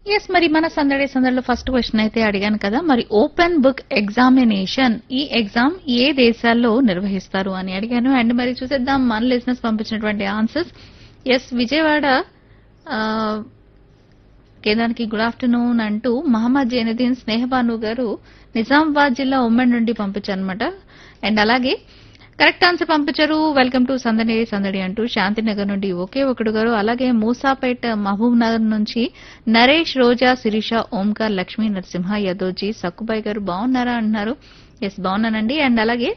yes మరి మన సందడి సందడిలో ఫస్ట్ క్వశ్చన్ అయితే అడిగాను కదా మరి ఓపెన్ బుక్ ఎగ్జామినేషన్ ఈ ఎగ్జామ్ ఏ దేశాల్లో నిర్వహిస్తారు అని అడిగాను అండ్ మరి చూసేద్దాం మన లిజినెస్ పంపించినటువంటి ఆన్సర్స్ ఎస్ విజయవాడ ఆ, కేంద్రానికి గుడ్ ఆఫ్టర్నూన్ అంటూ మహమ్మద్ జైనుద్దీన్ స్నేహబాను గారు నిజామాబాద్ జిల్లా ఉమ్మడి నుండి పంపించారనమాట అండ్ అలాగే కరెక్ట్ ఆన్సర్ పంపించారు వెల్కమ్ టు సందడి సందడి అంటూ శాంతినగర్ నుండి ఒకే ఒకడు గారు అలాగే మూసాపేట్ మహబూబ్ నగర్ నుంచి నరేష్ రోజా శిరీష ఓంకార్ లక్ష్మీ నరసింహ యదోజీ సక్కుబాయ్ గారు బాగున్నారా అంటున్నారు ఎస్ బాగున్నానండి అండ్ అలాగే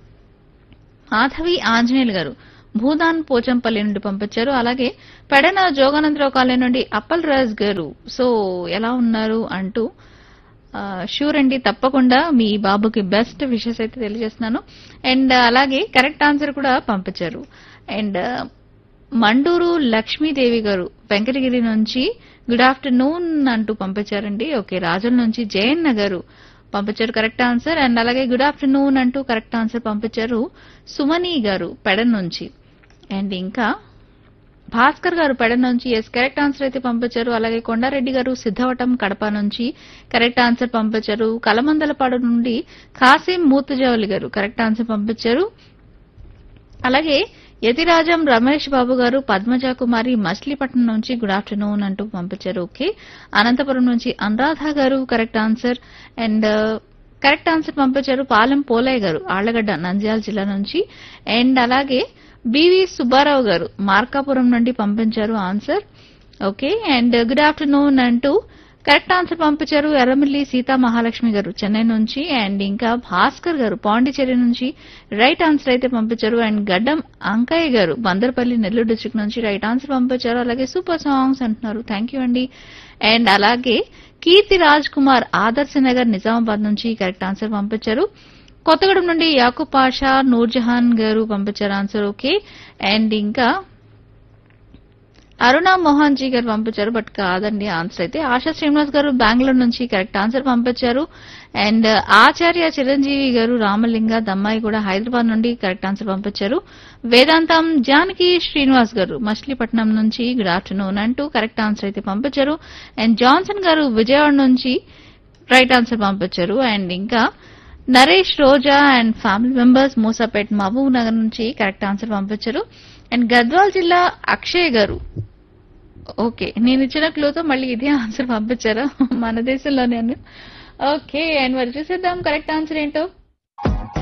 మాధవి ఆంజనేయులు గారు భూదాన్ పోచంపల్లి నుండి పంపించారు అలాగే పెడన జోగానందరావు కాలనీ నుండి అప్పల్ రాజ్ గారు సో ఎలా ఉన్నారు అంటూ షూర్ అండి తప్పకుండా మీ బాబుకి బెస్ట్ విషెస్ అయితే తెలియజేస్తున్నాను అండ్ అలాగే కరెక్ట్ ఆన్సర్ కూడా పంపించారు అండ్ మండూరు లక్ష్మీదేవి గారు వెంకటగిరి నుంచి గుడ్ ఆఫ్టర్నూన్ అంటూ పంపించారండి ఓకే రాజుల నుంచి జయన్న గారు పంపించారు కరెక్ట్ ఆన్సర్ అండ్ అలాగే గుడ్ ఆఫ్టర్నూన్ అంటూ కరెక్ట్ ఆన్సర్ పంపించారు సుమని గారు పెడన్ నుంచి అండ్ ఇంకా భాస్కర్ గారు పెడ నుంచి ఎస్ కరెక్ట్ ఆన్సర్ అయితే పంపించారు అలాగే కొండారెడ్డి గారు సిద్ధవటం కడప నుంచి కరెక్ట్ ఆన్సర్ పంపించారు కలమందలపాడు నుండి కాసిం మూతుజావలి గారు కరెక్ట్ ఆన్సర్ పంపించారు అలాగే యతిరాజం రమేష్ బాబు గారు పద్మజ కుమారి మచిలీపట్నం నుంచి గుడ్ ఆఫ్టర్నూన్ అంటూ పంపించారు ఓకే అనంతపురం నుంచి అనురాధ గారు correct answer and correct answer పంపించారు పాలెం పోలయ్య గారు ఆళ్లగడ్డ నంద్యాల జిల్లా నుంచి అండ్ అలాగే బివి సుబ్బారావు గారు మార్కాపురం నుండి పంపించారు answer okay and good afternoon అంటూ కరెక్ట్ ఆన్సర్ పంపించారు ఎర్రమిల్లి సీతా మహాలక్ష్మి గారు చెన్నై నుంచి అండ్ ఇంకా భాస్కర్ గారు పాండిచేరి నుంచి రైట్ ఆన్సర్ అయితే పంపించారు అండ్ గడ్డం అంకయ్య గారు బందర్పల్లి నెల్లూరు డిస్ట్రిక్ట్ నుంచి రైట్ ఆన్సర్ పంపించారు అలాగే సూపర్ సాంగ్స్ అంటున్నారు థ్యాంక్ యూ అండి అండ్ అలాగే కీర్తి రాజ్ కుమార్ ఆదర్శ నగర్ నిజామాబాద్ నుంచి కరెక్ట్ ఆన్సర్ పంపించారు కొత్తగూడెం నుండి యాకూబ్ పాషా నూర్జహాన్ గారు పంపించారు ఆన్సర్ ఓకే అండ్ ఇంకా అరుణ మోహన్ జీ గారు పంపించారు బట్ కాదండి ఆన్సర్ అయితే ఆశా శ్రీనివాస్ గారు బెంగళూరు నుంచి కరెక్ట్ ఆన్సర్ పంపించారు అండ్ ఆచార్య చిరంజీవి గారు రామలింగ దమ్మాయి కూడా హైదరాబాద్ నుండి కరెక్ట్ ఆన్సర్ పంపించారు వేదాంతం జానకి శ్రీనివాస్ గారు మచిలీపట్నం నుంచి గుడ్ ఆఫ్టర్నూన్ అంటూ కరెక్ట్ ఆన్సర్ అయితే పంపించారు అండ్ జాన్సన్ గారు విజయవాడ నుంచి రైట్ ఆన్సర్ పంపించారు అండ్ ఇంకా Naresh Roja and family members Musapet Mahabub Nagar నుంచి కరెక్ట్ ఆన్సర్ పంపించారు అండ్ గద్వాల్ జిల్లా అక్షయ్ గారు ఓకే నేను ఇచ్చిన క్లూతో మళ్ళీ ఇదే ఆన్సర్ పంపించారా మన దేశంలో నేను ఓకే అండ్ మరి చూసేద్దాం కరెక్ట్ ఆన్సర్ ఏంటో